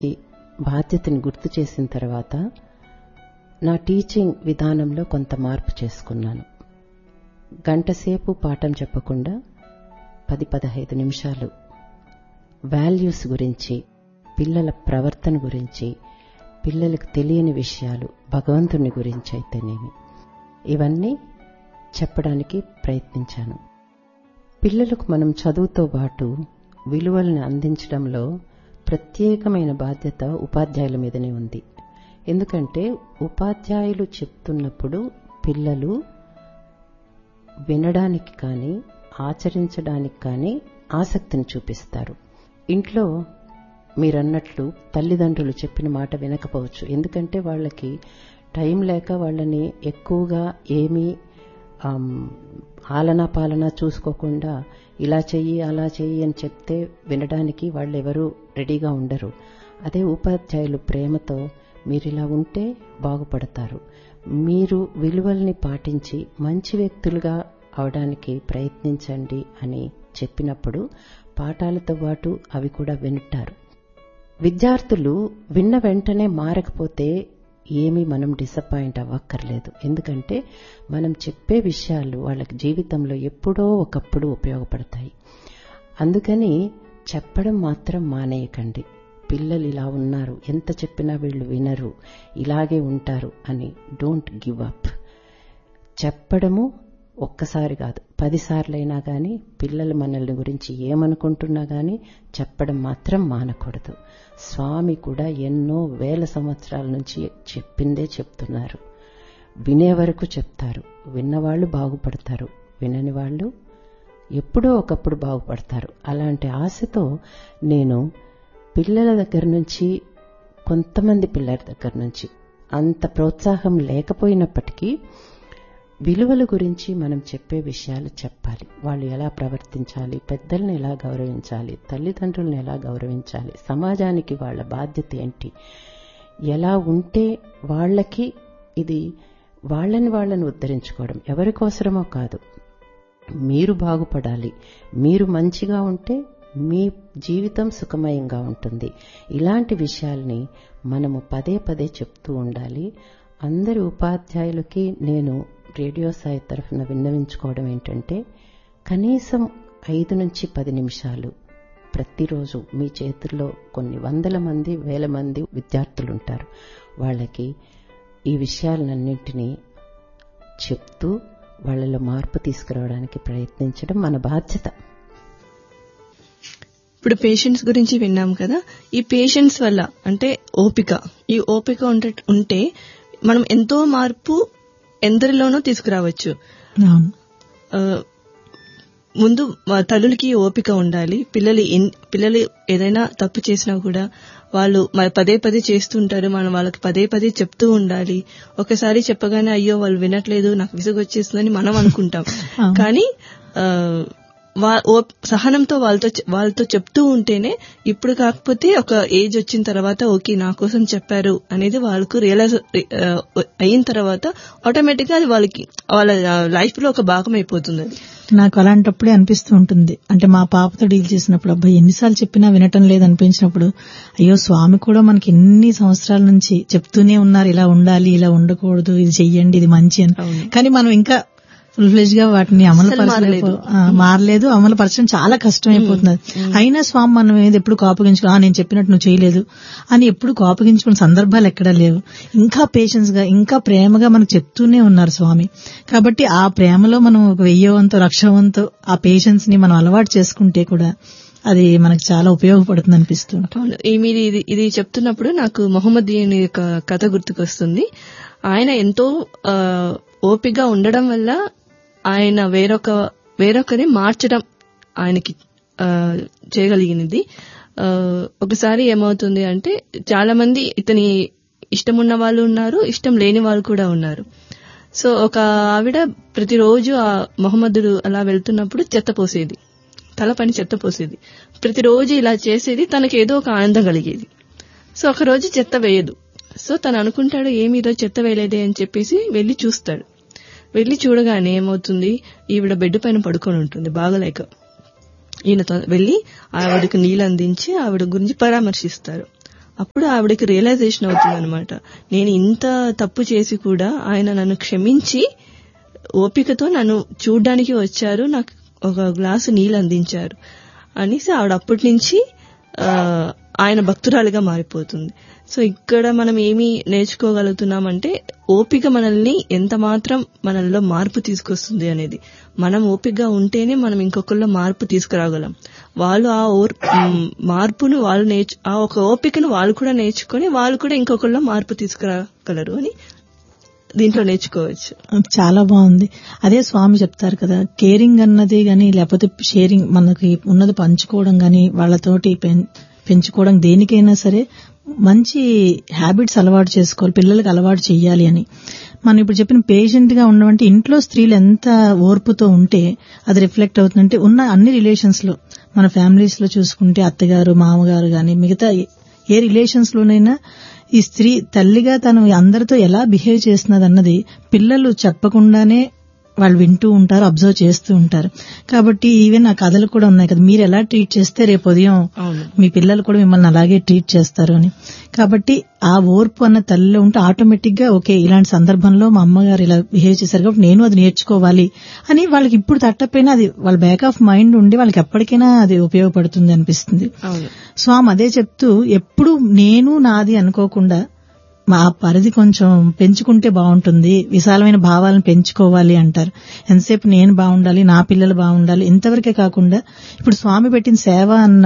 ఈ బాధ్యతని గుర్తు చేసిన తర్వాత నా టీచింగ్ విధానంలో కొంత మార్పు చేసుకున్నాను గంటసేపు పాఠం చెప్పకుండా పది పదహైదు నిమిషాలు వాల్యూస్ గురించి పిల్లల ప్రవర్తన గురించి పిల్లలకు తెలియని విషయాలు భగవంతుని గురించి అయితేనేమి ఇవన్నీ చెప్పడానికి ప్రయత్నించాను పిల్లలకు మనం చదువుతో పాటు విలువల్ని అందించడంలో ప్రత్యేకమైన బాధ్యత ఉపాధ్యాయుల మీదనే ఉంది ఎందుకంటే ఉపాధ్యాయులు చెప్తున్నప్పుడు పిల్లలు వినడానికి కానీ ఆచరించడానికి కానీ ఆసక్తిని చూపిస్తారు ఇంట్లో మీరన్నట్లు తల్లిదండ్రులు చెప్పిన మాట వినకపోవచ్చు ఎందుకంటే వాళ్ళకి టైం లేక వాళ్ళని ఎక్కువగా ఏమీ ఆలనా పాలన చూసుకోకుండా ఇలా చెయ్యి అలా చెయ్యి అని చెప్తే వినడానికి వాళ్ళు ఎవరు రెడీగా ఉండరు అదే ఉపాధ్యాయులు ప్రేమతో మీరు ఇలా ఉంటే బాగుపడతారు మీరు విలువల్ని పాటించి మంచి వ్యక్తులుగా అవడానికి ప్రయత్నించండి అని చెప్పినప్పుడు పాఠాలతో పాటు అవి కూడా వింటారు విద్యార్థులు విన్న వెంటనే మారకపోతే ఏమీ మనం డిసప్పాయింట్ అవ్వక్కర్లేదు ఎందుకంటే మనం చెప్పే విషయాలు వాళ్ళకి జీవితంలో ఎప్పుడో ఒకప్పుడు ఉపయోగపడతాయి అందుకని చెప్పడం మాత్రం మానేయకండి పిల్లలు ఇలా ఉన్నారు ఎంత చెప్పినా వీళ్ళు వినరు ఇలాగే ఉంటారు అని డోంట్ గివ్ అప్ చెప్పడము ఒక్కసారి కాదు పదిసార్లైనా కానీ పిల్లలు మనల్ని గురించి ఏమనుకుంటున్నా కానీ చెప్పడం మాత్రం మానకూడదు స్వామి కూడా ఎన్నో వేల సంవత్సరాల నుంచి చెప్పిందే చెప్తున్నారు వినే వరకు చెప్తారు విన్నవాళ్ళు బాగుపడతారు వినని వాళ్ళు ఎప్పుడో ఒకప్పుడు బాగుపడతారు అలాంటి ఆశతో నేను పిల్లల దగ్గర నుంచి కొంతమంది పిల్లల దగ్గర నుంచి అంత ప్రోత్సాహం లేకపోయినప్పటికీ విలువల గురించి మనం చెప్పే విషయాలు చెప్పాలి వాళ్ళు ఎలా ప్రవర్తించాలి పెద్దల్ని ఎలా గౌరవించాలి తల్లిదండ్రులను ఎలా గౌరవించాలి సమాజానికి వాళ్ళ బాధ్యత ఏంటి ఎలా ఉంటే వాళ్ళకి ఇది వాళ్ళని వాళ్ళని ఉద్ధరించుకోవడం ఎవరికోసరమో కాదు మీరు బాగుపడాలి మీరు మంచిగా ఉంటే మీ జీవితం సుఖమయంగా ఉంటుంది ఇలాంటి విషయాల్ని మనము పదే పదే చెప్తూ ఉండాలి అందరి ఉపాధ్యాయులకి నేను రేడియో సాయి తరఫున విన్నవించుకోవడం ఏంటంటే కనీసం ఐదు నుంచి పది నిమిషాలు ప్రతిరోజు మీ చేతుల్లో కొన్ని వందల మంది వేల మంది విద్యార్థులు ఉంటారు వాళ్ళకి ఈ విషయాలన్నింటినీ చెప్తూ వాళ్ళలో మార్పు తీసుకురావడానికి ప్రయత్నించడం మన బాధ్యత ఇప్పుడు పేషెంట్స్ గురించి విన్నాం కదా ఈ పేషెంట్స్ వల్ల అంటే ఓపిక ఈ ఓపిక ఉంటే మనం ఎంతో మార్పు ఎందరిలోనూ తీసుకురావచ్చు ముందు తల్లులకి ఓపిక ఉండాలి పిల్లలు పిల్లలు ఏదైనా తప్పు చేసినా కూడా వాళ్ళు పదే పదే చేస్తుంటారు మనం వాళ్ళకి పదే పదే చెప్తూ ఉండాలి ఒకసారి చెప్పగానే అయ్యో వాళ్ళు వినట్లేదు నాకు విసుగు వచ్చేస్తుందని మనం అనుకుంటాం కానీ సహనంతో వాళ్ళతో వాళ్ళతో చెప్తూ ఉంటేనే ఇప్పుడు కాకపోతే ఒక ఏజ్ వచ్చిన తర్వాత ఓకే నా కోసం చెప్పారు అనేది వాళ్ళకు రియలైజ్ అయిన తర్వాత ఆటోమేటిక్ గా అది వాళ్ళకి వాళ్ళ లైఫ్ లో ఒక భాగం అయిపోతుంది అది నాకు అలాంటప్పుడే అనిపిస్తూ ఉంటుంది అంటే మా పాపతో డీల్ చేసినప్పుడు అబ్బాయి ఎన్నిసార్లు చెప్పినా వినటం లేదు అనిపించినప్పుడు అయ్యో స్వామి కూడా మనకి ఎన్ని సంవత్సరాల నుంచి చెప్తూనే ఉన్నారు ఇలా ఉండాలి ఇలా ఉండకూడదు ఇది చెయ్యండి ఇది మంచి అని కానీ మనం ఇంకా ఫుల్ ఫ్లెజ్ గా వాటిని అమలు పరచలేదు మారలేదు అమలు పరచడం చాలా కష్టం అయిపోతున్నది అయినా స్వామి మనం ఏది ఎప్పుడు కోపగించుకో నేను చెప్పినట్టు నువ్వు చేయలేదు అని ఎప్పుడు కోపగించుకున్న సందర్భాలు ఎక్కడా లేవు ఇంకా పేషెన్స్ గా ఇంకా ప్రేమగా మనకు చెప్తూనే ఉన్నారు స్వామి కాబట్టి ఆ ప్రేమలో మనం ఒక వెయ్యవంతో లక్షవంతో ఆ పేషెన్స్ ని మనం అలవాటు చేసుకుంటే కూడా అది మనకు చాలా ఉపయోగపడుతుంది అనిపిస్తుంది మీరు ఇది ఇది చెప్తున్నప్పుడు నాకు మొహమ్మద్ యొక్క కథ గుర్తుకొస్తుంది ఆయన ఎంతో ఓపిగా ఉండడం వల్ల ఆయన వేరొక వేరొకరి మార్చడం ఆయనకి చేయగలిగినది ఒకసారి ఏమవుతుంది అంటే చాలా మంది ఇతని ఇష్టం ఉన్న వాళ్ళు ఉన్నారు ఇష్టం లేని వాళ్ళు కూడా ఉన్నారు సో ఒక ఆవిడ ప్రతిరోజు ఆ మొహమ్మదుడు అలా వెళ్తున్నప్పుడు చెత్త పోసేది తల పని చెత్త పోసేది ప్రతిరోజు ఇలా చేసేది తనకి ఏదో ఒక ఆనందం కలిగేది సో ఒక రోజు చెత్త వేయదు సో తను అనుకుంటాడు ఏమి ఈరోజు చెత్త వేయలేదే అని చెప్పేసి వెళ్లి చూస్తాడు వెళ్లి చూడగానే ఏమవుతుంది ఈవిడ బెడ్ పైన పడుకొని ఉంటుంది బాగలేక ఈయన వెళ్లి ఆవిడకు నీళ్ళు అందించి ఆవిడ గురించి పరామర్శిస్తారు అప్పుడు ఆవిడకి రియలైజేషన్ అవుతుంది అనమాట నేను ఇంత తప్పు చేసి కూడా ఆయన నన్ను క్షమించి ఓపికతో నన్ను చూడ్డానికి వచ్చారు నాకు ఒక గ్లాసు నీళ్ళు అందించారు అనేసి ఆవిడ అప్పటి నుంచి ఆ, ఆయన భక్తురాలిగా మారిపోతుంది సో ఇక్కడ మనం ఏమి నేర్చుకోగలుగుతున్నామంటే ఓపిక మనల్ని ఎంత మాత్రం మనల్లో మార్పు తీసుకొస్తుంది అనేది మనం ఓపికగా ఉంటేనే మనం ఇంకొకరిలో మార్పు తీసుకురాగలం వాళ్ళు ఆ ఓర్ మ్, మార్పును వాళ్ళు నేర్చు ఆ ఒక ఓపికను వాళ్ళు కూడా నేర్చుకొని వాళ్ళు కూడా ఇంకొకరిలో మార్పు తీసుకురాగలరు అని దీంట్లో నేర్చుకోవచ్చు చాలా బాగుంది అదే స్వామి చెప్తారు కదా కేరింగ్ అన్నది గాని లేకపోతే షేరింగ్ మనకి ఉన్నది పంచుకోవడం గాని వాళ్ళతోటి పెం- పెంచుకోవడం దేనికైనా సరే మంచి హ్యాబిట్స్ అలవాటు చేసుకోవాలి పిల్లలకి అలవాటు చెయ్యాలి అని మనం ఇప్పుడు చెప్పిన పేషెంట్ గా ఉండమంటే ఇంట్లో స్త్రీలు ఎంత ఓర్పుతో ఉంటే అది రిఫ్లెక్ట్ అవుతుందంటే ఉన్న అన్ని రిలేషన్స్ లో మన ఫ్యామిలీస్ లో చూసుకుంటే అత్తగారు మామగారు గాని మిగతా ఏ రిలేషన్స్ లోనైనా ఈ స్త్రీ తల్లిగా తను అందరితో ఎలా బిహేవ్ చేస్తున్నది అన్నది పిల్లలు చెప్పకుండానే వాళ్ళు వింటూ ఉంటారు అబ్జర్వ్ చేస్తూ ఉంటారు కాబట్టి ఈవెన్ ఆ కథలు కూడా ఉన్నాయి కదా మీరు ఎలా ట్రీట్ చేస్తే రేపు ఉదయం అవును మీ పిల్లలు కూడా మిమ్మల్ని అలాగే ట్రీట్ చేస్తారు అని కాబట్టి ఆ ఓర్పు అన్న తల్లిలో ఉంటే ఆటోమేటిక్ గా ఓకే ఇలాంటి సందర్భంలో మా అమ్మగారు ఇలా బిహేవ్ చేశారు కాబట్టి నేను అది నేర్చుకోవాలి అని వాళ్ళకి ఇప్పుడు తట్టపోయినా అది వాళ్ళ బ్యాక్ ఆఫ్ మైండ్ ఉండి వాళ్ళకి ఎప్పటికైనా అది ఉపయోగపడుతుంది అనిపిస్తుంది అవును స్వామి అదే చెప్తూ ఎప్పుడు నేను నాది అనుకోకుండా మా పరిధి కొంచెం పెంచుకుంటే బాగుంటుంది విశాలమైన భావాలను పెంచుకోవాలి అంటారు ఎంతసేపు నేను బాగుండాలి నా పిల్లలు బాగుండాలి ఇంతవరకే కాకుండా ఇప్పుడు స్వామి పెట్టిన సేవ అన్న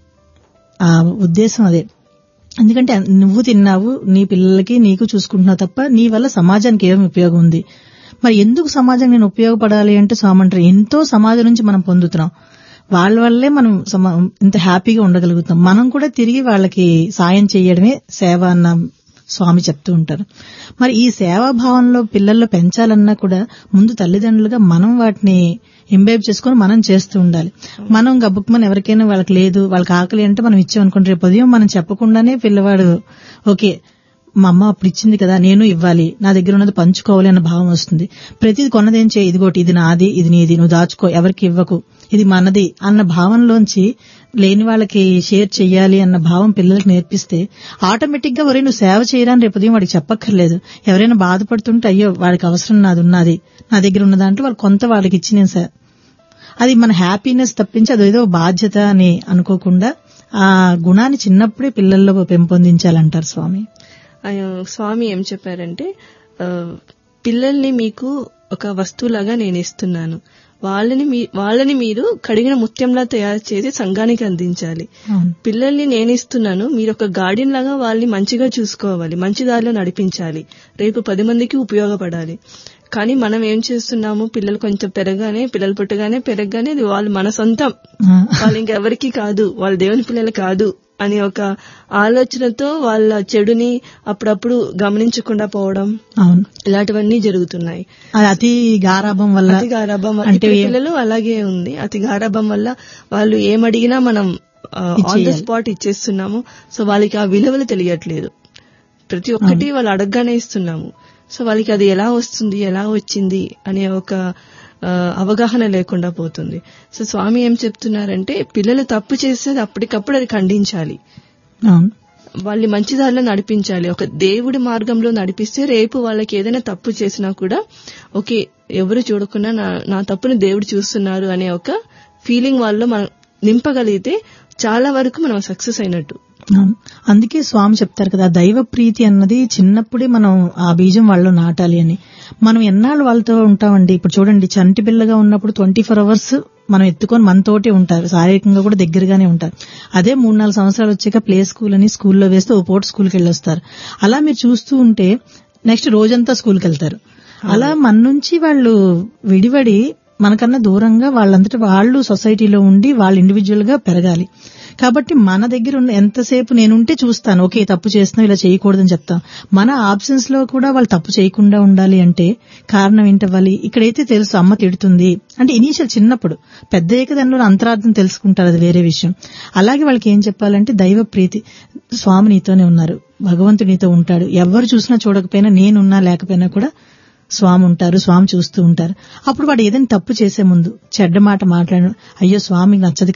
ఆ ఉద్దేశం అదే ఎందుకంటే నువ్వు తిన్నావు నీ పిల్లలకి నీకు చూసుకుంటున్నావు తప్ప నీ వల్ల సమాజానికి ఏమి ఉపయోగం ఉంది మరి ఎందుకు సమాజం నేను ఉపయోగపడాలి అంటే స్వామి అంటారు ఎంతో సమాజం నుంచి మనం పొందుతున్నాం వాళ్ళ వల్లే మనం సమా- ఇంత హ్యాపీగా ఉండగలుగుతాం మనం కూడా తిరిగి వాళ్ళకి సాయం చేయడమే సేవ అన్న స్వామి చెప్తూ ఉంటారు మరి ఈ సేవాభావంలో పిల్లల్లో పెంచాలన్నా కూడా ముందు తల్లిదండ్రులుగా మనం వాటిని ఇంబైబ్ చేసుకుని మనం చేస్తూ ఉండాలి మనం గబుక్మని ఎవరికైనా వాళ్ళకి లేదు వాళ్ళకి ఆకలి అంటే మనం ఇచ్చామనుకోండి రేపు ఉదయం మనం చెప్పకుండానే పిల్లవాడు ఓకే మా అమ్మ అప్పుడు ఇచ్చింది కదా నేను ఇవ్వాలి నా దగ్గర ఉన్నది పంచుకోవాలి అన్న భావం వస్తుంది ప్రతిది కొన్నదేం చేయి ఇదిగోటి ఇది నాది ఇది నీది నువ్వు దాచుకో ఎవరికి ఇవ్వకు ఇది మనది అన్న భావంలోంచి లేని వాళ్ళకి షేర్ చెయ్యాలి అన్న భావం పిల్లలకి నేర్పిస్తే ఆటోమేటిక్ గా ఒరే నువ్వు సేవ చేయరాని రేపు ఉదయం వాడికి చెప్పక్కర్లేదు ఎవరైనా బాధపడుతుంటే అయ్యో వాడికి అవసరం నాది ఉన్నది నా దగ్గర ఉన్న దాంట్లో వాళ్ళు కొంత వాళ్ళకి ఇచ్చి నేను సే- అది మన హ్యాపీనెస్ తప్పించి అదేదో బాధ్యత అని అనుకోకుండా ఆ గుణాన్ని చిన్నప్పుడే పిల్లల్లో పెంపొందించాలంటారు స్వామి ఆయన స్వామి ఏం చెప్పారంటే ఆ, పిల్లల్ని మీకు ఒక వస్తువులాగా నేను ఇస్తున్నాను వాళ్ళని మీ వాళ్ళని మీరు కడిగిన ముత్యంలా తయారు చేసి సంఘానికి అందించాలి అవును పిల్లల్ని నేను ఇస్తున్నాను మీరు ఒక గార్డెన్ లాగా వాళ్ళని మంచిగా చూసుకోవాలి మంచి దారిలో నడిపించాలి రేపు పది మందికి ఉపయోగపడాలి కానీ మనం ఏం చేస్తున్నాము పిల్లలు కొంచెం పెరగానే పిల్లలు పుట్టగానే పెరగగానే అది వాళ్ళు మన సొంతం ఆ, వాళ్ళు ఇంకెవరికి కాదు వాళ్ళ దేవుని పిల్లలు కాదు అని ఒక ఆలోచనతో వాళ్ళ చెడుని అప్పుడప్పుడు గమనించకుండా పోవడం అవును ఇలాంటివన్నీ జరుగుతున్నాయి అది అతి గారాభం వల్ల అతి గారాభం వల్ల అంటే ఇప్పుడు ఏ- పిల్లలు అలాగే ఉంది అతి గారాభం వల్ల వాళ్ళు ఏమడిగినా మనం ఆన్ ద ఇచ్చేయాలి. స్పాట్ ఇచ్చేస్తున్నాము సో వాళ్ళకి ఆ విలువలు తెలియట్లేదు ప్రతి ఒక్కటి వాళ్ళు అడగగానే ఇస్తున్నాము సో వాళ్ళకి అది ఎలా వస్తుంది ఎలా వచ్చింది అనే ఒక ఆ, అవగాహన లేకుండా పోతుంది సో స్వామి ఏం చెప్తున్నారంటే పిల్లలు తప్పు చేస్తే అది అప్పటికప్పుడు అది ఖండించాలి అవును వాళ్ళని మంచి దారిలో నడిపించాలి ఒక దేవుడి మార్గంలో నడిపిస్తే రేపు వాళ్ళకి ఏదైనా తప్పు చేసినా కూడా ఓకే ఎవరు చూడకుండా నా నా తప్పుని దేవుడు చూస్తున్నారు అనే ఒక ఫీలింగ్ వాళ్ళలో మనం నింపగలిగితే చాలా వరకు మనం సక్సెస్ అయినట్టు అవును. అందుకే స్వామి చెప్తారు కదా దైవ ప్రీతి అన్నది చిన్నప్పుడే మనం ఆ బీజం వాళ్ళు నాటాలి అని మనం ఎన్నాళ్ళు వాళ్ళతో ఉంటామండి ఇప్పుడు చూడండి చంటి పిల్లగా ఉన్నప్పుడు ట్వంటీ ఫోర్ అవర్స్ మనం ఎత్తుకొని మనతోటే ఉంటారు శారీరకంగా కూడా దగ్గరగానే ఉంటారు అదే మూడు నాలుగు సంవత్సరాలు వచ్చాక ప్లే స్కూల్ అని స్కూల్లో వేస్తే ఓ పూట స్కూల్కి వెళ్ళొస్తారు అలా మీరు చూస్తూ ఉంటే నెక్స్ట్ రోజంతా స్కూల్కి వెళ్తారు అలా మన నుంచి వాళ్ళు విడివడి మనకన్నా దూరంగా వాళ్ళంతటి వాళ్ళు సొసైటీలో ఉండి వాళ్ళు ఇండివిజువల్ గా పెరగాలి కాబట్టి మన దగ్గర ఉన్న ఎంతసేపు నేనుంటే చూస్తాను ఓకే తప్పు చేస్తున్నావు ఇలా చేయకూడదని చెప్తాం మన ఆబ్సెన్స్ లో కూడా వాళ్ళు తప్పు చేయకుండా ఉండాలి అంటే కారణం ఏంటవ్వాలి ఇక్కడైతే తెలుసు అమ్మ తిడుతుంది అంటే ఇనీషియల్ చిన్నప్పుడు పెద్ద ఏకదంలో అంతరార్థం తెలుసుకుంటారు అది వేరే విషయం అలాగే వాళ్ళకి ఏం చెప్పాలంటే దైవ ప్రీతి స్వామి నీతోనే ఉన్నారు భగవంతుడు నీతో ఉంటాడు ఎవరు చూసినా చూడకపోయినా నేనున్నా లేకపోయినా కూడా స్వామి ఉంటారు స్వామి చూస్తూ ఉంటారు అప్పుడు వాడు ఏదైనా తప్పు చేసే ముందు చెడ్డ మాట మాట్లాడడం అయ్యో స్వామికి నచ్చదు కదా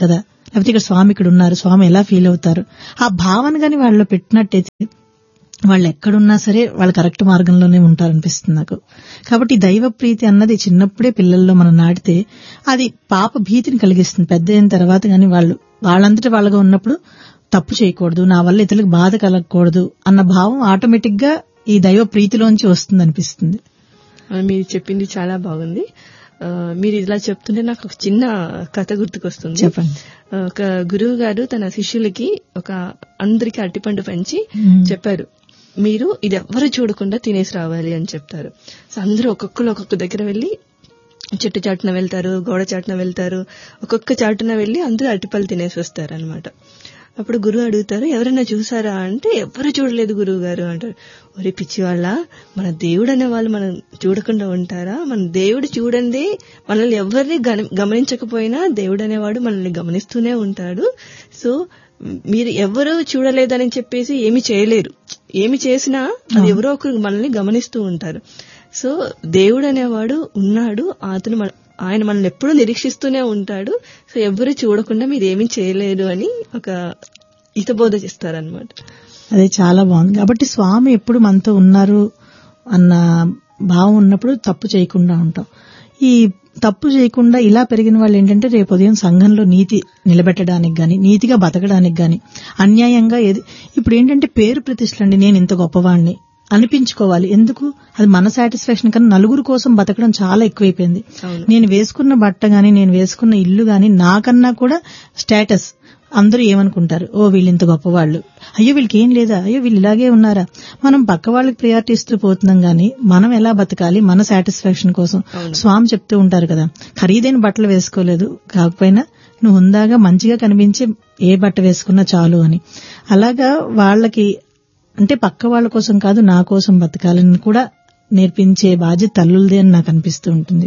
లేకపోతే ఇక్కడ స్వామి ఇక్కడ ఉన్నారు స్వామి ఎలా ఫీల్ అవుతారు ఆ భావన గాని వాళ్ళలో పెట్టినట్టయితే వాళ్ళు ఎక్కడున్నా సరే వాళ్ళు కరెక్ట్ మార్గంలోనే ఉంటారనిపిస్తుంది నాకు కాబట్టి ఈ దైవ ప్రీతి అన్నది చిన్నప్పుడే పిల్లల్లో మనం నాటితే అది పాప భీతిని కలిగిస్తుంది పెద్ద అయిన తర్వాత గాని వాళ్ళు వాళ్ళంతటి వాళ్ళగా ఉన్నప్పుడు తప్పు చేయకూడదు నా వల్ల ఇతరులకు బాధ కలగకూడదు అన్న భావం ఆటోమేటిక్ గా ఈ దైవ ప్రీతిలోంచి వస్తుంది అనిపిస్తుంది ఆ, మీరు చెప్పింది చాలా బాగుంది ఆ, మీరు ఇలా చెప్తుంటే నాకు ఒక చిన్న కథ గుర్తుకొస్తుంది చెప్పండి ఆ, ఒక గురువు గారు తన శిష్యులకి ఒక అందరికి అరటిపండు పంచి మ్మ్. చెప్పారు మీరు ఇది ఎవ్వరు చూడకుండా తినేసి రావాలి అని చెప్తారు సో అందరూ ఒక్కొక్కరు ఒక్కొక్క దగ్గర వెళ్ళి చెట్టు చాటున వెళ్తారు గోడ చాటున వెళ్తారు ఒక్కొక్క చాటున వెళ్ళి అందరూ అరటిపళ్ళు తినేసి వస్తారు అనమాట అప్పుడు గురువు అడుగుతారు ఎవరైనా చూసారా అంటే ఎవరు చూడలేదు గురువు గారు అంటారు ఒరే పిచ్చి వాళ్ళ మన దేవుడు అనే వాళ్ళు మనం చూడకుండా ఉంటారా మన దేవుడు చూడండి మనల్ని ఎవరిని గన- గమనించకపోయినా దేవుడు అనేవాడు మనల్ని గమనిస్తూనే ఉంటాడు సో మీరు ఎవరు చూడలేదని చెప్పేసి ఏమి చేయలేరు ఏమి చేసినా అది ఎవరో ఒకరు మనల్ని గమనిస్తూ ఉంటారు సో దేవుడు అనేవాడు ఉన్నాడు అతను మన ఆయన మనల్ని ఎప్పుడూ నిరీక్షిస్తూనే ఉంటాడు సో ఎవరు చూడకుండా మీరు ఏమీ చేయలేరు అని ఒక హితబోధ చేస్తారనమాట అదే చాలా బాగుంది కాబట్టి స్వామి ఎప్పుడు మనతో ఉన్నారు అన్న భావం ఉన్నప్పుడు తప్పు చేయకుండా ఉంటాం ఈ తప్పు చేయకుండా ఇలా పెరిగిన వాళ్ళు ఏంటంటే రేపు ఉదయం సంఘంలో నీతి నిలబెట్టడానికి గాని నీతిగా బతకడానికి గాని అన్యాయంగా ఏది ఇప్పుడు ఏంటంటే పేరు ప్రతిష్టలు అండి నేను ఇంత గొప్పవాణ్ణి అనిపించుకోవాలి ఎందుకు అది మన సాటిస్ఫాక్షన్ కన్నా నలుగురు కోసం బతకడం చాలా ఎక్కువైపోయింది అవును. నేను వేసుకున్న బట్ట గాని నేను వేసుకున్న ఇల్లు గాని నాకన్నా కూడా స్టేటస్ అందరూ ఏమనుకుంటారు ఓ వీళ్ళు ఇంత గొప్పవాళ్ళు అయ్యో వీళ్ళకి ఏం లేదా అయ్యో వీళ్ళు ఇలాగే ఉన్నారా మనం పక్క వాళ్ళకి ప్రయారిటీ ఇస్తూ పోతున్నాం గానీ మనం ఎలా బతకాలి మన సాటిస్ఫాక్షన్ కోసం స్వామి చెప్తూ ఉంటారు కదా ఖరీదైన బట్టలు వేసుకోలేదు కాకపోయినా నువ్వు హుందాగా మంచిగా కనిపించే ఏ బట్ట వేసుకున్నా చాలు అని అలాగా వాళ్ళకి అంటే పక్క వాళ్ళ కోసం కాదు నా కోసం బతకాలని కూడా నేర్పించే బాధ్యత తల్లులదే అని నాకు అనిపిస్తూ ఉంటుంది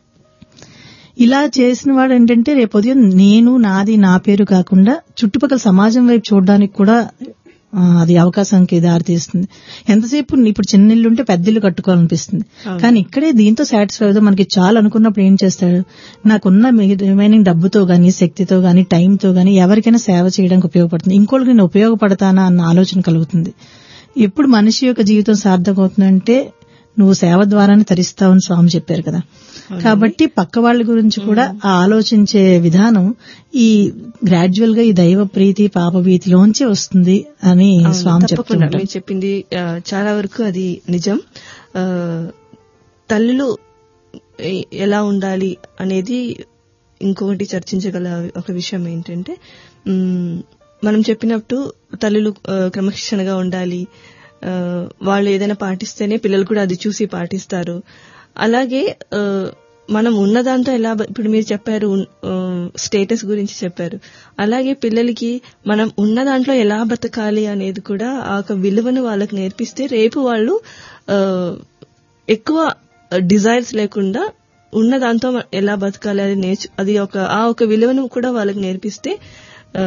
ఇలా చేసిన వాడు ఏంటంటే రేపు ఉదయం నేను నాది నా పేరు కాకుండా చుట్టుపక్కల సమాజం వైపు చూడడానికి కూడా ఆ, అది అవకాశానికి దారితీస్తుంది ఎంతసేపు ఇప్పుడు చిన్న ఇల్లు ఉంటే పెద్ద ఇల్లు కట్టుకోవాలనిపిస్తుంది కానీ ఇక్కడే దీంతో సాటిస్ఫై అవుతాం మనకి చాలా అనుకున్నప్పుడు ఏం చేస్తాడు నాకున్న రిమైనింగ్ డబ్బుతో గాని శక్తితో గాని టైంతో గాని ఎవరికైనా సేవ చేయడానికి ఉపయోగపడుతుంది ఇంకోళ్ళకి నేను ఉపయోగపడతానా అన్న ఆలోచన కలుగుతుంది ఎప్పుడు మనిషి యొక్క జీవితం సార్థకం అవుతుందంటే నువ్వు సేవ ద్వారానే తరిస్తావని స్వామి చెప్పారు కదా కాబట్టి పక్క వాళ్ళ గురించి కూడా ఆ ఆలోచించే విధానం ఈ గ్రాడ్యువల్ గా ఈ దైవ ప్రీతి పాప భీతిలోంచి వస్తుంది అని స్వామి తప్పకుండా చెప్తున్నారు మీరు చెప్పింది ఆ, చాలా వరకు అది నిజం ఆ, తల్లులు ఎ- ఎలా ఉండాలి అనేది ఇంకొకటి చర్చించగల ఒక విషయం ఏంటంటే మ్, మనం చెప్పినట్టు తల్లులు ఆ, క్రమశిక్షణగా ఉండాలి ఆ, వాళ్ళు ఏదైనా పాటిస్తేనే పిల్లలు కూడా అది చూసి పాటిస్తారు అలాగే ఆ, మనం ఉన్నదాంతో ఎలా బ- ఇప్పుడు మీరు చెప్పారు స్టేటస్ గురించి చెప్పారు అలాగే పిల్లలకి మనం ఉన్న దాంట్లో ఎలా బతకాలి అనేది కూడా ఆ ఒక విలువను వాళ్ళకి నేర్పిస్తే రేపు వాళ్ళు ఆ, ఎక్కువ డిజైర్స్ లేకుండా ఉన్న దాంతో మ- ఎలా బతకాలి అది నేర్చు అది ఒక ఆ ఒక విలువను కూడా వాళ్ళకి నేర్పిస్తే ఆ,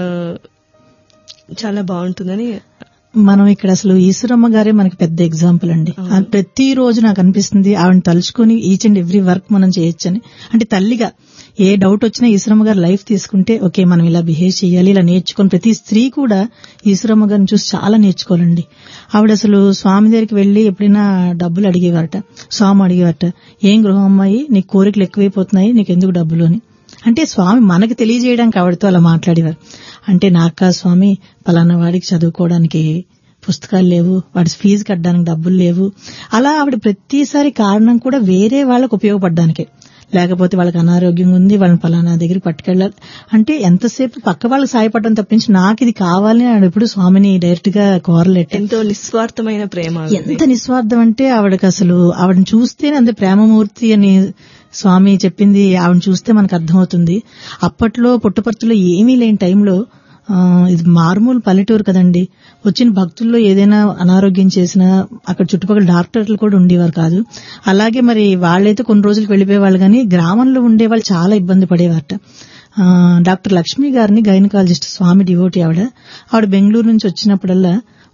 చాలా బాగుంటుందని మనం ఇక్కడ అసలు ఈశ్వరమ్మ గారే మనకి పెద్ద ఎగ్జాంపుల్ అండి ఆ ప్రతి రోజు నాకు అనిపిస్తుంది ఆవిడని తలుచుకొని ఈచ్ అండ్ ఎవ్రీ వర్క్ మనం చేయొచ్చని అంటే తల్లిగా ఏ డౌట్ వచ్చినా ఈశ్వరమ్మ గారు లైఫ్ తీసుకుంటే ఓకే మనం ఇలా బిహేవ్ చేయాలి ఇలా నేర్చుకొని ప్రతి స్త్రీ కూడా ఈశ్వరమ్మ గారిని చూసి చాలా నేర్చుకోవాలండి ఆవిడ అసలు స్వామి దగ్గరికి వెళ్లి ఎప్పుడైనా డబ్బులు అడిగేవారట స్వామి అడిగేవారట ఏం గృహం అమ్మాయి నీకు కోరికలు ఎక్కువైపోతున్నాయి నీకు ఎందుకు డబ్బులు అని అంటే స్వామి మనకి తెలియజేయడానికి ఆవిడతో అలా మాట్లాడేవారు అంటే నాకా స్వామి పలానా వాడికి చదువుకోవడానికి పుస్తకాలు లేవు వాడి ఫీజు కట్టడానికి డబ్బులు లేవు అలా ఆవిడ ప్రతిసారి కారణం కూడా వేరే వాళ్ళకు ఉపయోగపడడానికే లేకపోతే వాళ్ళకి అనారోగ్యం ఉంది వాళ్ళని పలానా దగ్గరికి పట్టుకెళ్ళాలి అంటే ఎంతసేపు పక్క వాళ్ళకి సాయపడడం తప్పించి నాకు ఇది కావాలని ఆవిడ ఎప్పుడు స్వామిని డైరెక్ట్ గా కోరలేట ఎంతో నిస్వార్థమైన ప్రేమ ఆవిడది. ఎంత నిస్వార్థం అంటే ఆవిడకి అసలు ఆవిడని చూస్తేనే అంతే ప్రేమమూర్తి అని స్వామి చెప్పింది ఆవిడని చూస్తే మనకు అర్థమవుతుంది అప్పట్లో పుట్టపర్తిలో ఏమీ లేని టైంలో ఆ, ఇది మారుమూలు పల్లెటూరు కదండి వచ్చిన భక్తుల్లో ఏదైనా అనారోగ్యం చేసినా అక్కడ చుట్టుపక్కల డాక్టర్లు కూడా ఉండేవారు కాదు అలాగే మరి వాళ్ళైతే కొన్ని రోజులకు వెళ్ళిపోయేవాళ్ళు కానీ గ్రామంలో ఉండేవాళ్ళు చాలా ఇబ్బంది పడేవారట ఆ, డాక్టర్ లక్ష్మి గారిని గైనకాలజిస్ట్ స్వామి డివోటి ఆవిడ ఆవిడ బెంగళూరు నుంచి వచ్చినప్పుడల్లా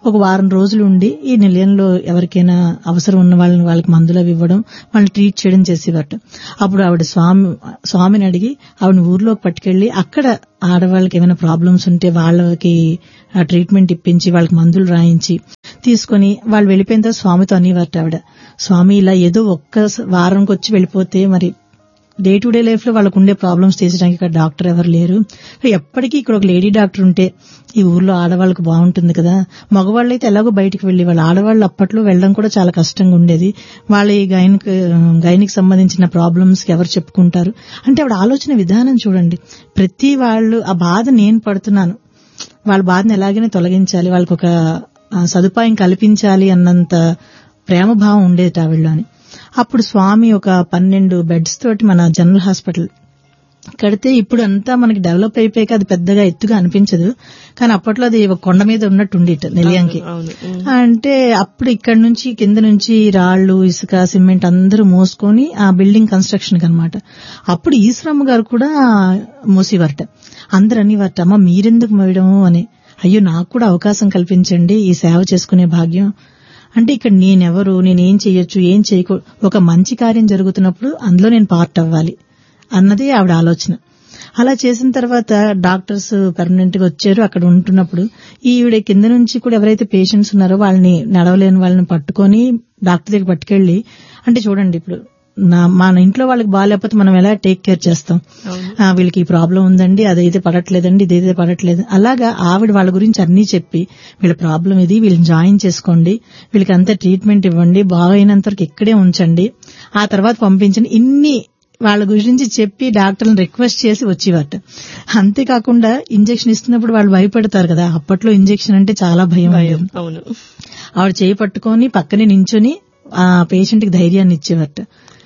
ఒక వారం రోజులు ఉండి ఈ నిలయంలో ఎవరికైనా అవసరం ఉన్న వాళ్ళని వాళ్ళకి మందులు అవి ఇవ్వడం వాళ్ళని ట్రీట్ చేయడం చేసేవారట అప్పుడు ఆవిడ స్వామి స్వామిని అడిగి ఆవిడ ఊర్లోకి పట్టుకెళ్లి అక్కడ ఆడవాళ్ళకి ఏమైనా ప్రాబ్లమ్స్ ఉంటే వాళ్ళకి ఆ ట్రీట్మెంట్ ఇప్పించి వాళ్ళకి మందులు రాయించి తీసుకొని వాళ్ళు వెళ్ళిపోయిన తర్వాత స్వామితో అనేవారట ఆవిడ స్వామి ఇలా ఏదో ఒక్క వారంకి వచ్చి వెళ్ళిపోతే మరి డే టు డే లైఫ్ లో వాళ్ళకు ఉండే ప్రాబ్లమ్స్ తీర్చడానికి ఇక్కడ డాక్టర్ ఎవరు లేరు ఎప్పటికీ ఇక్కడ ఒక లేడీ డాక్టర్ ఉంటే ఈ ఊర్లో ఆడవాళ్ళకు బాగుంటుంది కదా మగవాళ్ళు అయితే ఎలాగో బయటికి వెళ్లి వాళ్ళ ఆడవాళ్ళు అప్పట్లో వెళ్ళడం కూడా చాలా కష్టంగా ఉండేది వాళ్ళ ఈ గైనిక్ గైనికి సంబంధించిన ప్రాబ్లమ్స్ కి ఎవరు చెప్పుకుంటారు అంటే ఆవిడ ఆలోచన విధానం చూడండి ప్రతి వాళ్ళు ఆ బాధ నేను పడుతున్నాను వాళ్ళ బాధను ఎలాగైనా తొలగించాలి వాళ్ళకి ఒక ఆ, సదుపాయం కల్పించాలి అన్నంత ప్రేమ భావం ఉండేది ఆవిడలో అని అప్పుడు స్వామి ఒక పన్నెండు బెడ్స్ తోటి మన జనరల్ హాస్పిటల్ కడితే ఇప్పుడు అంతా మనకి డెవలప్ అయిపోయాక అది పెద్దగా ఎత్తుగా అనిపించదు కానీ అప్పట్లో అది ఒక కొండ మీద ఉన్నట్టు ఉండేట నిలయంకి అవును ఉమ్. అంటే అప్పుడు ఇక్కడ నుంచి కింద నుంచి రాళ్లు ఇసుక సిమెంట్ అందరూ మోసుకొని ఆ బిల్డింగ్ కన్స్ట్రక్షన్ అనమాట అప్పుడు ఈశ్వరమ్మ గారు కూడా మోసేవారట అందరు అనేవారట అమ్మ మీరెందుకు మోయడము అని అయ్యో నాకు కూడా అవకాశం కల్పించండి ఈ సేవ చేసుకునే భాగ్యం అంటే ఇక్కడ నేనెవరు నేనేం చేయొచ్చు ఏం చేయకూ ఒక మంచి కార్యం జరుగుతున్నప్పుడు అందులో నేను పార్ట్ అవ్వాలి అన్నది ఆవిడ ఆలోచన అలా చేసిన తర్వాత డాక్టర్స్ పర్మనెంట్ గా వచ్చారు అక్కడ ఉంటున్నప్పుడు ఈవిడ కింద నుంచి కూడా ఎవరైతే పేషెంట్స్ ఉన్నారో వాళ్ళని నడవలేని వాళ్ళని పట్టుకొని డాక్టర్ దగ్గర పట్టుకెళ్లి అంటే చూడండి ఇప్పుడు నా మన ఇంట్లో వాళ్ళకి బాగాలేకపోతే మనం ఎలా టేక్ కేర్ చేస్తాం అవును ఆ, వీళ్ళకి ఈ ప్రాబ్లం ఉందండి అదైతే పడట్లేదండి ఇదైతే పడట్లేదు అలాగా ఆవిడ వాళ్ళ గురించి అన్ని చెప్పి వీళ్ళ ప్రాబ్లం ఇది వీళ్ళని జాయిన్ చేసుకోండి వీళ్ళకి అంతా ట్రీట్మెంట్ ఇవ్వండి బాగైనంత వరకు ఇక్కడే ఉంచండి ఆ తర్వాత పంపించండి ఇన్ని వాళ్ళ గురించి చెప్పి డాక్టర్లను రిక్వెస్ట్ చేసి వచ్చేవారట అంతేకాకుండా ఇంజెక్షన్ ఇస్తున్నప్పుడు వాళ్ళు భయపడతారు కదా అప్పట్లో ఇంజెక్షన్ అంటే చాలా భయం భయం ఉండేది. అవును ఆవిడ చేయి పట్టుకొని పక్కనే నించుని ఆ పేషెంట్ కి ధైర్యాన్ని ఇచ్చేవారట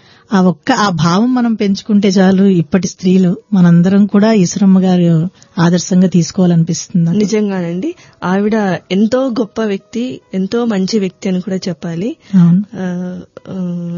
ఆ ఒక్క ఆ భావం మనం పెంచుకుంటే చాలు ఇప్పటి స్త్రీలు మనందరం కూడా ఈశ్వరమ్మ గారు ఆదర్శంగా తీసుకోవాలనిపిస్తుంది నాకు. నిజంగానండి ఆవిడ ఎంతో గొప్ప వ్యక్తి ఎంతో మంచి వ్యక్తి అని కూడా చెప్పాలి అవును ఆ, ఆ,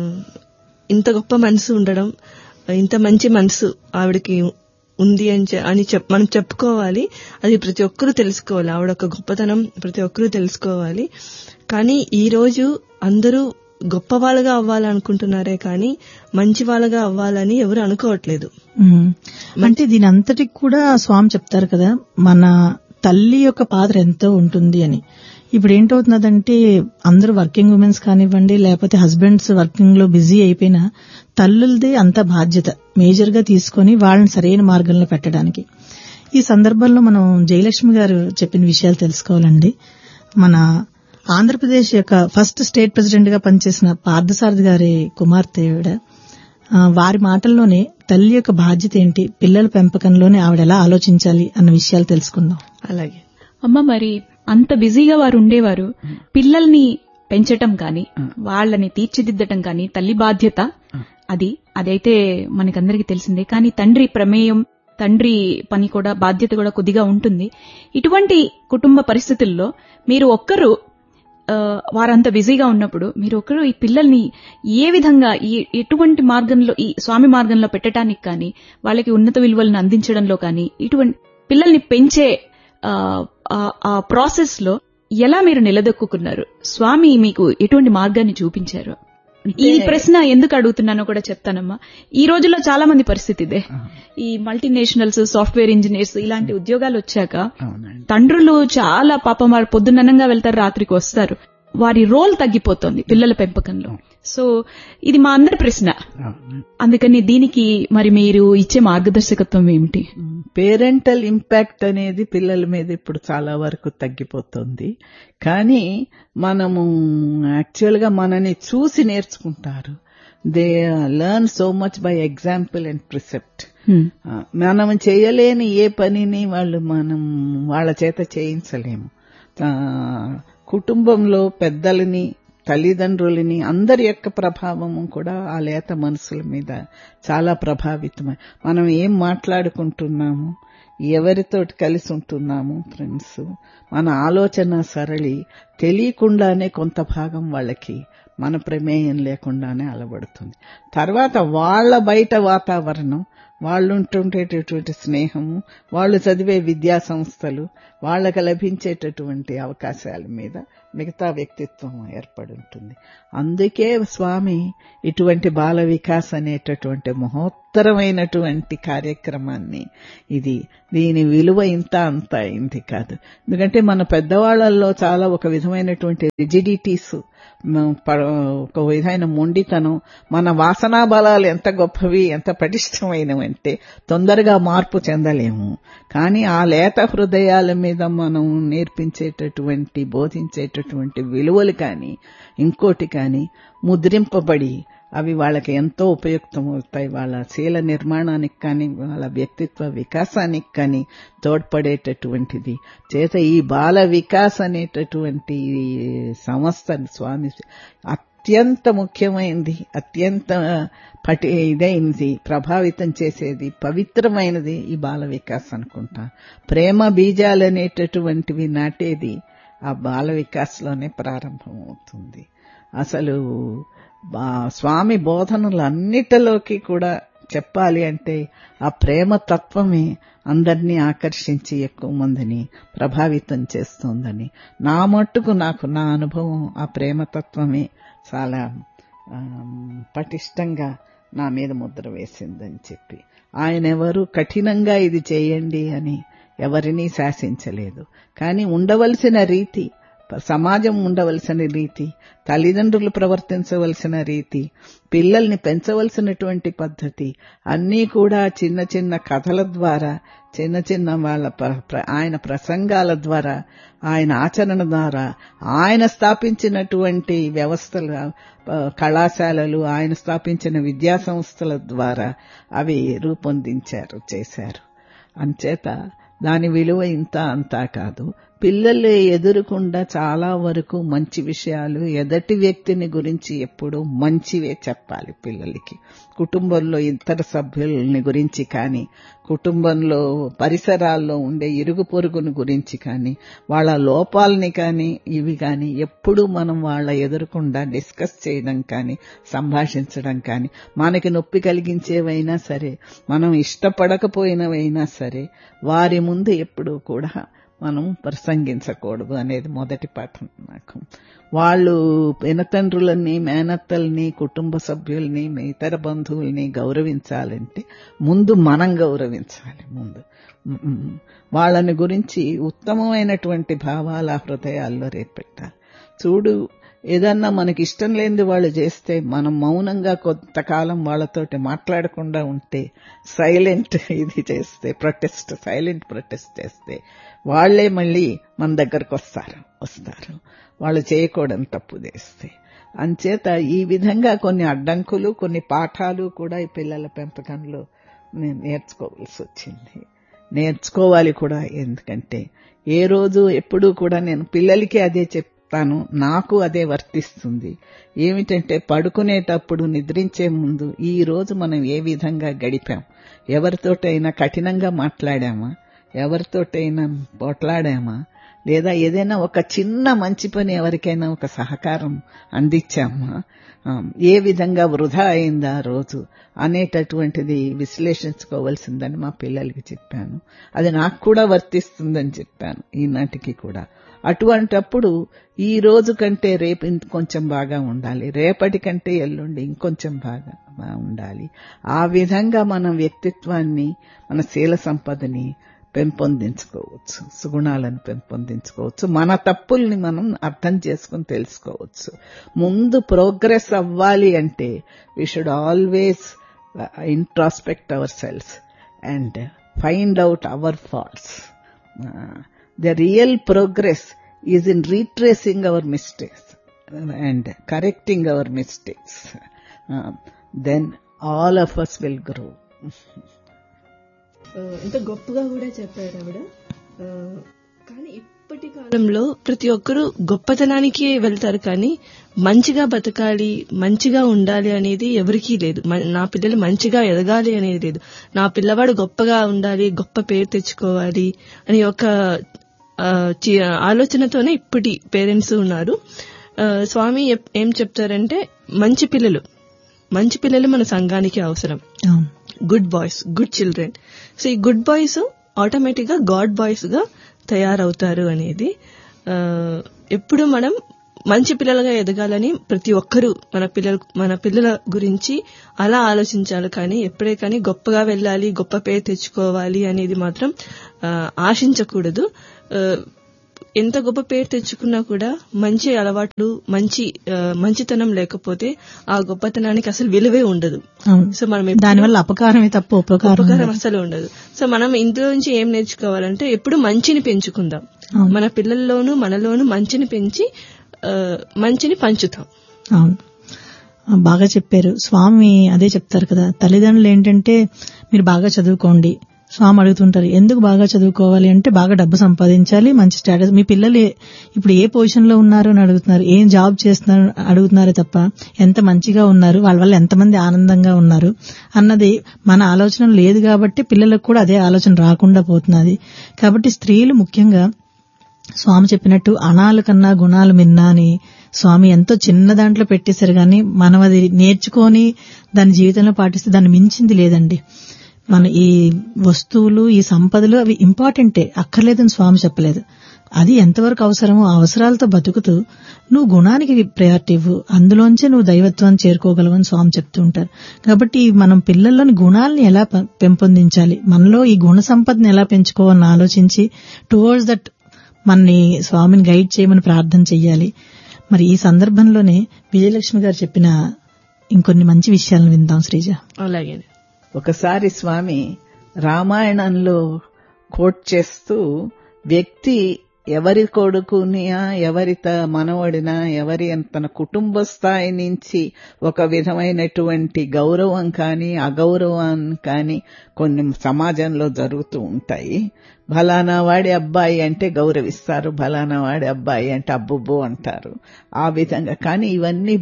ఇంత గొప్ప మనసు ఉండడం ఇంత మంచి మనసు ఆవిడకి ఉంది అని చె- అని చెప్ మనం చెప్పుకోవాలి అది ప్రతి ఒక్కరూ తెలుసుకోవాలి ఆవిడ ఒక గొప్పతనం ప్రతి ఒక్కరూ తెలుసుకోవాలి కానీ ఈ రోజు అందరూ గొప్ప వాళ్ళగా అవ్వాలనుకుంటున్నారే కానీ మంచి వాళ్ళగా అవ్వాలని ఎవరు అనుకోవట్లేదు ఉమ్. అంటే దీని అంతటికి కూడా స్వామి చెప్తారు కదా మన తల్లి యొక్క పాత్ర ఎంతో ఉంటుంది అని ఇప్పుడు ఏంటవుతున్నదంటే అందరూ వర్కింగ్ ఉమెన్స్ కానివ్వండి లేకపోతే హస్బెండ్స్ వర్కింగ్ లో బిజీ అయిపోయినా తల్లులదే అంత బాధ్యత మేజర్ గా తీసుకొని వాళ్ళని సరైన మార్గంలో పెట్టడానికి ఈ సందర్భంలో మనం జయలక్ష్మి గారు చెప్పిన విషయాలు తెలుసుకోవాలండి మన ఆంధ్రప్రదేశ్ యొక్క ఫస్ట్ స్టేట్ ప్రెసిడెంట్ గా పనిచేసిన పార్థసారథి గారి కుమార్తె ఆవిడ ఆ, వారి మాటల్లోనే తల్లి యొక్క బాధ్యత ఏంటి పిల్లల పెంపకంలోనే ఆవిడ ఎలా ఆలోచించాలి అన్న విషయాలు తెలుసుకుందాం అలాగే అమ్మ మరి అంత బిజీగా వారు ఉండేవారు పిల్లల్ని పెంచటం కానీ వాళ్ళని తీర్చిదిద్దటం కానీ తల్లి బాధ్యత అది అదైతే మనకందరికీ తెలిసిందే కానీ తండ్రి ప్రమేయం తండ్రి పని కూడా బాధ్యత కూడా కొద్దిగా ఉంటుంది ఇటువంటి కుటుంబ పరిస్థితుల్లో మీరు ఒక్కరు ఆ, వారంత బిజీగా ఉన్నప్పుడు మీరు ఒకరు ఈ పిల్లల్ని ఏ విధంగా ఈ ఎటువంటి మార్గంలో ఈ స్వామి మార్గంలో పెట్టడానికి కానీ వాళ్ళకి ఉన్నత విలువలను అందించడంలో కానీ ఇటువంటి పిల్లల్ని పెంచే ఆ, ఆ- ఆ ప్రాసెస్ లో ఎలా మీరు నిలదొక్కున్నారు స్వామి మీకు ఎటువంటి మార్గాన్ని చూపించారు ఈ ప్రశ్న ఎందుకు అడుగుతున్నానో కూడా చెప్తానమ్మా ఈ రోజుల్లో చాలా మంది పరిస్థితి ఇదే ఈ మల్టీనేషనల్స్ సాఫ్ట్వేర్ ఇంజనీర్స్ ఇలాంటి ఉద్యోగాలు వచ్చాక అవునండి తండ్రులు చాలా పాపం వారు పొద్దున్ననంగా వెళ్తారు రాత్రికి వస్తారు వారి రోల్ తగ్గిపోతోంది పిల్లల పెంపకంలో సో ఇది మా అందరి ప్రశ్న అవును అందుకని దీనికి మరి మీరు ఇచ్చే మార్గదర్శకత్వం ఏమిటి పేరెంటల్ ఇంపాక్ట్ అనేది పిల్లల మీద ఇప్పుడు చాలా వరకు తగ్గిపోతుంది కానీ మనము యాక్చువల్ గా మనని చూసి నేర్చుకుంటారు they learn so much by example and precept hmm. మనం చేయలేని ఏ పనిని వాళ్ళు మనం వాళ్ళ చేత చేయించలేము ఆ, కుటుంబంలో పెద్దలని తల్లిదండ్రులని అందరి యొక్క ప్రభావము కూడా ఆ లేత మనసుల మీద చాలా ప్రభావితమై మనం ఏం మాట్లాడుకుంటున్నాము ఎవరితోటి కలిసి ఉంటున్నాము ఫ్రెండ్స్ మన ఆలోచన సరళి తెలియకుండానే కొంత భాగం వాళ్ళకి మన ప్రమేయం లేకుండానే అలవడుతుంది తర్వాత వాళ్ళ బయట వాతావరణం వాళ్ళు ఉంటుండేటటువంటి స్నేహము వాళ్ళు చదివే విద్యా సంస్థలు వాళ్ళకి లభించేటటువంటి అవకాశాల మీద మిగతా వ్యక్తిత్వం ఏర్పడి ఉంటుంది అందుకే స్వామి ఇటువంటి బాల వికాస్ అనేటటువంటి మహోత్తరమైనటువంటి కార్యక్రమాన్ని ఇది దీని విలువ ఇంత అంత అయింది కాదు ఎందుకంటే మన పెద్దవాళ్లలో చాలా ఒక విధమైనటువంటి రిజిడిటీస్ ఒక విధమైన మొండితనం మన వాసనా బలాలు ఎంత గొప్పవి ఎంత పటిష్టమైనవంటే తొందరగా మార్పు చెందలేము కానీ ఆ లేత హృదయాల మీద మనం నేర్పించేటటువంటి బోధించేటటువంటి విలువలు కానీ ఇంకోటి కానీ ముద్రింపబడి అవి వాళ్ళకి ఎంతో ఉపయుక్తమవుతాయి వాళ్ళ శీల నిర్మాణానికి కానీ వాళ్ళ వ్యక్తిత్వ వికాసానికి కానీ తోడ్పడేటటువంటిది చేత ఈ బాల వికాస్ అనేటటువంటి సంస్థ స్వామి అత్యంత ముఖ్యమైనది అత్యంత పటి ఇదైనది ప్రభావితం చేసేది పవిత్రమైనది ఈ బాల వికాస్ అనుకుంటా ప్రేమ బీజాలు అనేటటువంటివి నాటేది ఆ బాల వికాస్లోనే ప్రారంభమవుతుంది అసలు స్వామి బోధనలన్నిటిలోకి కూడా చెప్పాలి అంటే ఆ ప్రేమ తత్వమే అందరినీ ఆకర్షించి ఎక్కువ మందిని ప్రభావితం చేస్తోందని నా మట్టుకు నాకు నా అనుభవం ఆ ప్రేమతత్వమే చాలా పటిష్టంగా నా మీద ముద్ర వేసిందని చెప్పి ఆయన ఎవరు కఠినంగా ఇది చేయండి అని ఎవరినీ శాసించలేదు కానీ ఉండవలసిన రీతి సమాజం ఉండవలసిన రీతి తల్లిదండ్రులు ప్రవర్తించవలసిన రీతి పిల్లల్ని పెంచవలసినటువంటి పద్ధతి అన్నీ కూడా చిన్న చిన్న కథల ద్వారా చిన్న చిన్న వాళ్ళ ఆయన ప్రసంగాల ద్వారా ఆయన ఆచరణ ద్వారా ఆయన స్థాపించినటువంటి వ్యవస్థల కళాశాలలు ఆయన స్థాపించిన విద్యా సంస్థల ద్వారా అవి రూపొందించారు చేశారు అంచేత దాని విలువ ఇంత అంతా కాదు పిల్లలు ఎదురుకుండా చాలా వరకు మంచి విషయాలు ఎదటి వ్యక్తిని గురించి ఎప్పుడూ మంచివే చెప్పాలి పిల్లలకి కుటుంబంలో ఇతర సభ్యులని గురించి కానీ కుటుంబంలో పరిసరాల్లో ఉండే ఇరుగు పొరుగుని గురించి కానీ వాళ్ళ లోపాలని కానీ ఇవి కానీ ఎప్పుడూ మనం వాళ్ళ ఎదురకుండా డిస్కస్ చేయడం కానీ సంభాషించడం కానీ మనకి నొప్పి కలిగించేవైనా సరే మనం ఇష్టపడకపోయినవైనా సరే వారి ముందు ఎప్పుడూ కూడా మనం ప్రసంగించకూడదు అనేది మొదటి పాఠం నాకు వాళ్ళు పినతండ్రులని మేనత్తల్ని కుటుంబ సభ్యుల్ని ఇతర బంధువుల్ని గౌరవించాలంటే ముందు మనం గౌరవించాలి ముందు వాళ్ళని గురించి ఉత్తమమైనటువంటి భావాల హృదయాల్లో రేపెట్టాలి చూడు ఏదన్నా మనకి ఇష్టం లేనిది వాళ్ళు చేస్తే మనం మౌనంగా కొంతకాలం వాళ్ళతోటి మాట్లాడకుండా ఉంటే సైలెంట్ ఇది చేస్తే ప్రొటెస్ట్ సైలెంట్ ప్రొటెస్ట్ చేస్తే వాళ్లే మళ్ళీ మన దగ్గరకు వస్తారు వస్తారు వాళ్ళు చేయకూడని తప్పు చేస్తే అంచేత ఈ విధంగా కొన్ని అడ్డంకులు కొన్ని పాఠాలు కూడా ఈ పిల్లల పెంపకంలో నేను నేర్చుకోవాల్సి వచ్చింది నేర్చుకోవాలి కూడా ఎందుకంటే ఏ రోజు ఎప్పుడూ కూడా నేను పిల్లలకి అదే చెప్తాను నాకు అదే వర్తిస్తుంది ఏమిటంటే పడుకునేటప్పుడు నిద్రించే ముందు ఈ రోజు మనం ఏ విధంగా గడిపాం ఎవరితోటైనా కఠినంగా మాట్లాడామా ఎవరితోటైనా పోట్లాడామా లేదా ఏదైనా ఒక చిన్న మంచి పని ఎవరికైనా ఒక సహకారం అందించామా ఏ విధంగా వృధా అయిందా రోజు అనేటటువంటిది విశ్లేషించుకోవాల్సిందని మా పిల్లలకి చెప్పాను అది నాకు కూడా వర్తిస్తుందని చెప్పాను ఈనాటికి కూడా అటువంటప్పుడు ఈ రోజు కంటే రేపు ఇంకొంచెం బాగా ఉండాలి రేపటి కంటే ఎల్లుండి ఇంకొంచెం బాగా ఉండాలి ఆ విధంగా మన వ్యక్తిత్వాన్ని మన శీల సంపదని పెంపొందించుకోవచ్చు సుగుణాలను పెంపొందించుకోవచ్చు మన తప్పుల్ని మనం అర్థం చేసుకుని తెలుసుకోవచ్చు ముందు ప్రోగ్రెస్ అవ్వాలి అంటే we should always introspect ourselves and find out our faults the real progress is in retracing our mistakes and correcting our mistakes then all of us will grow ఎంత గొప్పగా కూడా చెప్పారు ఆవిడ కానీ ఇప్పటి కాలంలో ప్రతి ఒక్కరూ గొప్పతనానికి వెళ్తారు కానీ మంచిగా బతకాలి మంచిగా ఉండాలి అనేది ఎవరికీ లేదు నా పిల్లలు మంచిగా ఎదగాలి అనేది లేదు నా పిల్లవాడు గొప్పగా ఉండాలి గొప్ప పేరు తెచ్చుకోవాలి అని ఒక ఆలోచనతోనే ఇప్పటి పేరెంట్స్ ఉన్నారు స్వామి ఏం చెప్తారంటే మంచి పిల్లలు మంచి పిల్లలు మన సంఘానికి అవసరం good boys good children so ఈ గుడ్ బాయ్స్ ఆటోమేటిక్ గా గాడ్ బాయ్స్ గా తయారవుతారు అనేది ఆ, ఎప్పుడు మనం మంచి పిల్లలుగా ఎదగాలని ప్రతి ఒక్కరూ మన పిల్లల మన పిల్లల గురించి అలా ఆలోచించాలి కానీ ఎప్పుడే కానీ గొప్పగా వెళ్ళాలి గొప్ప పేరు తెచ్చుకోవాలి అనేది మాత్రం ఆ, ఆశించకూడదు ఆ, ఎంత గొప్ప పేరు తెచ్చుకున్నా కూడా మంచి అలవాట్లు మంచి ఆ, మంచితనం లేకపోతే ఆ గొప్పతనానికి అసలు విలువే ఉండదు అవును సో మనం ఎప్పుడు- దానివల్ల అపకారమే తప్ప ఉపకారం ఉపకారం ఉండదు. అసలు ఉండదు సో మనం ఇంట్లో నుంచి ఏం నేర్చుకోవాలంటే ఎప్పుడు మంచిని పెంచుకుందాం అవును. మన పిల్లల్లోనూ మనలోనూ మంచిని పెంచి ఆ, మంచిని పంచుతాం అవును ఆ, బాగా చెప్పారు స్వామి అదే చెప్తారు కదా తల్లిదండ్రులు ఏంటంటే మీరు బాగా చదువుకోండి స్వామి అడుగుతుంటారు ఎందుకు బాగా చదువుకోవాలి అంటే బాగా డబ్బు సంపాదించాలి మంచి స్టేటస్ మీ పిల్లలు ఏ- ఇప్పుడు ఏ పొజిషన్ లో ఉన్నారు అని అడుగుతున్నారు ఏం జాబ్ చేస్తున్నారు అడుగుతున్నారే తప్ప ఎంత మంచిగా ఉన్నారు వాళ్ళ వల్ల ఎంతమంది ఆనందంగా ఉన్నారు అన్నది మన ఆలోచన లేదు కాబట్టి పిల్లలకు కూడా అదే ఆలోచన రాకుండా పోతున్నది కాబట్టి స్త్రీలు ముఖ్యంగా స్వామి చెప్పినట్టు అణాలు కన్నా గుణాలు మిన్నా అని స్వామి ఎంతో చిన్న దాంట్లో పెట్టేశారు కానీ మనం అది నేర్చుకొని దాని జీవితంలో పాటిస్తే దాన్ని మించింది లేదండి మన ఈ వస్తువులు ఈ సంపదలు అవి ఇంపార్టెంటే అక్కర్లేదని స్వామి చెప్పలేదు అది ఎంతవరకు అవసరమో ఆ అవసరాలతో బతుకుతూ నువ్వు గుణానికి ప్రయారిటీ ఇవ్వు అందులోంచే నువ్వు దైవత్వాన్ని చేరుకోగలవని స్వామి చెప్తూ ఉంటారు కాబట్టి మనం పిల్లల్లోని గుణాలని ఎలా పె- పెంపొందించాలి మనలో ఈ గుణ సంపదను ఎలా పెంచుకోవాలని ఆలోచించి టువర్డ్స్ దట్ మనని స్వామిని గైడ్ చేయమని ప్రార్థన చెయ్యాలి మరి ఈ సందర్భంలోనే విజయలక్ష్మి గారు చెప్పిన ఇంకొన్ని మంచి విషయాలను విందాం శ్రీజ అలాగే ఒకసారి స్వామి రామాయణంలో కోట్ చేస్తూ వ్యక్తి ఎవరి కొడుకునియా ఎవరి త- మనవడినా ఎవరి తన కుటుంబ స్థాయి నుంచి ఒక విధమైనటువంటి గౌరవం కానీ అగౌరవం కానీ కొన్ని సమాజంలో జరుగుతూ ఉంటాయి ఫలానా వాడి అబ్బాయి అంటే గౌరవిస్తారు ఫలానా వాడి అబ్బాయి అంటే అబ్బుబ్బు అంటారు ఆ విధంగా కానీ ఇవన్నీ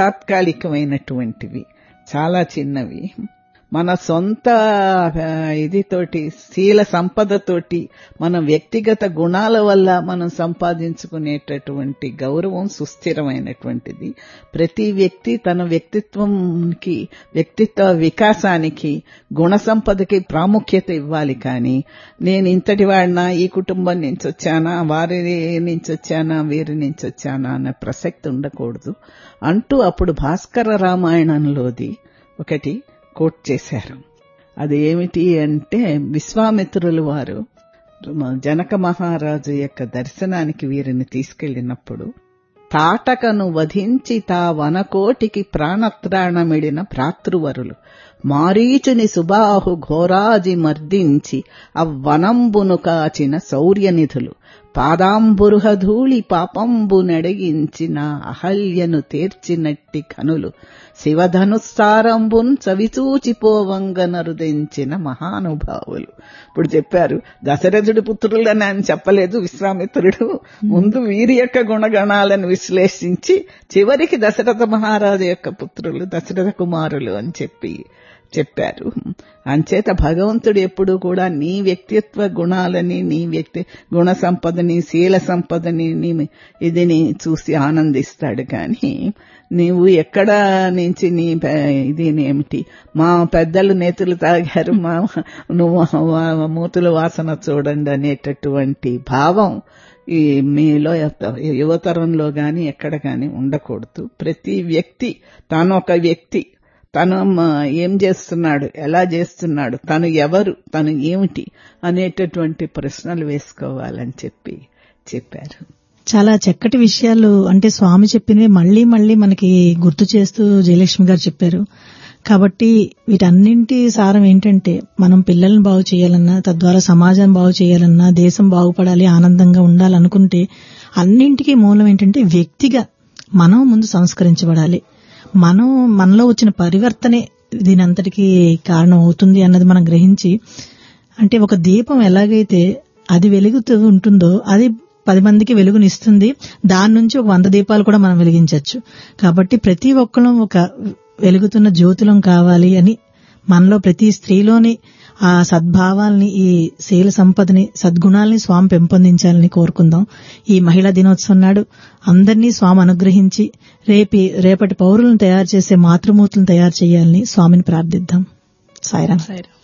బహుతాత్కాలికమైనటువంటివి చాలా చిన్నవి మన సొంత ఆ, ఇదితోటి శీల సంపదతోటి మన వ్యక్తిగత గుణాల వల్ల మనం సంపాదించుకునేటటువంటి గౌరవం సుస్థిరమైనటువంటిది ప్రతి వ్యక్తి తన వ్యక్తిత్వంకి వ్యక్తిత్వ వికాసానికి గుణ సంపదకి ప్రాముఖ్యత ఇవ్వాలి కానీ నేను ఇంతటి వాడినా ఈ కుటుంబం నుంచి వచ్చానా వారి నుంచి వచ్చానా వీరి నుంచి వచ్చానా అనే ప్రసక్తి ఉండకూడదు అంటూ అప్పుడు భాస్కర రామాయణంలోది ఒకటి కోట్ చేశారు అది ఏమిటి అంటే విశ్వామిత్రులు వారు జనక మహారాజు యొక్క దర్శనానికి వీరిని తీసుకెళ్లినప్పుడు తాటకను వధించి తా వనకోటికి ప్రాణత్రాణమిడిన భ్రాతృవరులు మారీచుని సుబాహు ఘోరాజి మర్దించి అవ్వనంబును కాచిన శౌర్యనిధులు పాదాంబురుహధూళి పాపంబు నడిగించిన అహల్యను తీర్చినట్టి కనులు శివధనుస్సారంబున్ చవిచూచిపోవంగనరుదించిన మహానుభావులు ఇప్పుడు చెప్పారు దశరథుడి పుత్రులని ఆయన చెప్పలేదు విశ్వామిత్రుడు ముందు వీరి యొక్క గుణగణాలను విశ్లేషించి చివరికి దశరథ మహారాజు యొక్క పుత్రులు దశరథ కుమారులు అని చెప్పి చెప్పారు అంచేత భగవంతుడు ఎప్పుడూ కూడా నీ వ్యక్తిత్వ గుణాలని నీ వ్యక్తి గుణ సంపదని శీల సంపదని నీ ఇదిని చూసి ఆనందిస్తాడు కానీ నీవు ఎక్కడ నుంచి నీ ప- ఇది ఏమిటి మా పెద్దలు నేతులు తాగారు మా నువ్వు వా- మూతుల వాసన చూడండి అనేటటువంటి భావం ఈ మీలో యువతరంలో గాని ఎక్కడ గాని ఉండకూడదు ప్రతి వ్యక్తి తాను ఒక వ్యక్తి తను మ, ఏం చేస్తున్నాడు ఎలా చేస్తున్నాడు తను ఎవరు తను ఏమిటి అనేటటువంటి ప్రశ్నలు వేసుకోవాలని చెప్పి చెప్పారు చాలా చక్కటి విషయాలు అంటే స్వామి చెప్పినవి మళ్లీ మళ్లీ మనకి గుర్తు చేస్తూ జయలక్ష్మి గారు చెప్పారు కాబట్టి వీటన్నింటి సారం ఏంటంటే మనం పిల్లల్ని బాగు చేయాలన్నా తద్వారా సమాజం బాగు చేయాలన్నా దేశం బాగుపడాలి ఆనందంగా ఉండాలనుకుంటే అన్నింటికీ మూలం ఏంటంటే వ్యక్తిగా మనం ముందు సంస్కరించబడాలి మనం మనలో వచ్చిన పరివర్తనే దీనంతటికీ కారణం అవుతుంది అన్నది మనం గ్రహించి అంటే ఒక దీపం ఎలాగైతే అది వెలుగుతూ ఉంటుందో అది పది మందికి వెలుగునిస్తుంది దాని నుంచి ఒక వంద దీపాలు కూడా మనం వెలిగించవచ్చు కాబట్టి ప్రతి ఒక్కరం ఒక వెలుగుతున్న జ్యోతులం కావాలి అని మనలో ప్రతి స్త్రీలోని ఆ సద్భావాల్ని ఈ శీల సంపదని సద్గుణాల్ని స్వామి పెంపొందించాలని కోరుకుందాం ఈ మహిళా దినోత్సవం నాడు అందరినీ స్వామి అనుగ్రహించి రేపి రేపటి పౌరులను తయారు చేసే మాతృమూర్తులను తయారు చేయాలని స్వామిని ప్రార్థిద్దాం సాయిరామ్ సాయిరామ్